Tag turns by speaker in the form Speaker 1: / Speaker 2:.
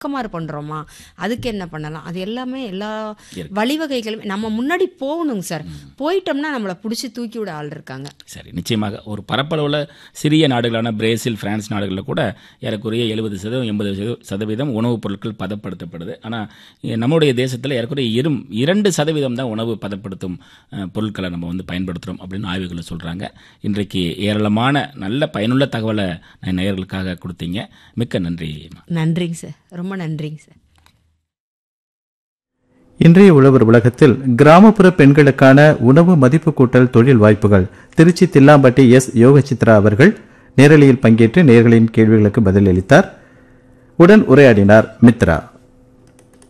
Speaker 1: பக்கமாக பண்ணுறோமா அதுக்கு என்ன பண்ணலாம் அது எல்லாமே எல்லா
Speaker 2: இருக்கு.
Speaker 1: வழிவகைகளும் நம்ம முன்னாடி போகணுங்க சார் போயிட்டோம்னா நம்மளை பிடிச்சி தூக்கி விட ஆள் இருக்காங்க
Speaker 2: சரி நிச்சயமாக ஒரு பரப்பளவில் சிறிய நாடுகளான பிரேசில் பிரான்ஸ் நாடுகளில் கூட ஏறக்குறைய எழுபது சதவீதம் எண்பது சதவீதம் உணவுப் பொருட்கள் பதப்படுத்தப்படுது ஆனால் நம்முடைய தேசத்தில் ஏறக்குறைய இரும் இரண்டு சதவீதம் தான் உணவு பதப்படுத்தும் அஹ், பொருட்களை நம்ம வந்து பயன்படுத்துகிறோம் அப்படின்னு ஆய்வுகளை சொல்கிறாங்க இன்றைக்கு ஏராளமான நல்ல பயனுள்ள தகவலை நான் நேயர்களுக்காக கொடுத்தீங்க மிக்க நன்றி
Speaker 1: நன்றிங்க சார் ரொம்ப நன்றிங்க சார்
Speaker 3: இன்றைய உழவர் உலகத்தில் கிராமப்புற பெண்களுக்கான உணவு மதிப்பு கூட்டல் தொழில் வாய்ப்புகள் திருச்சி தில்லாம்பட்டி எஸ் யோகசித்ரா அவர்கள் நேரலையில் பங்கேற்று நேர்களின் கேள்விகளுக்கு பதிலளித்தார் உடன் உரையாடினார் மித்ரா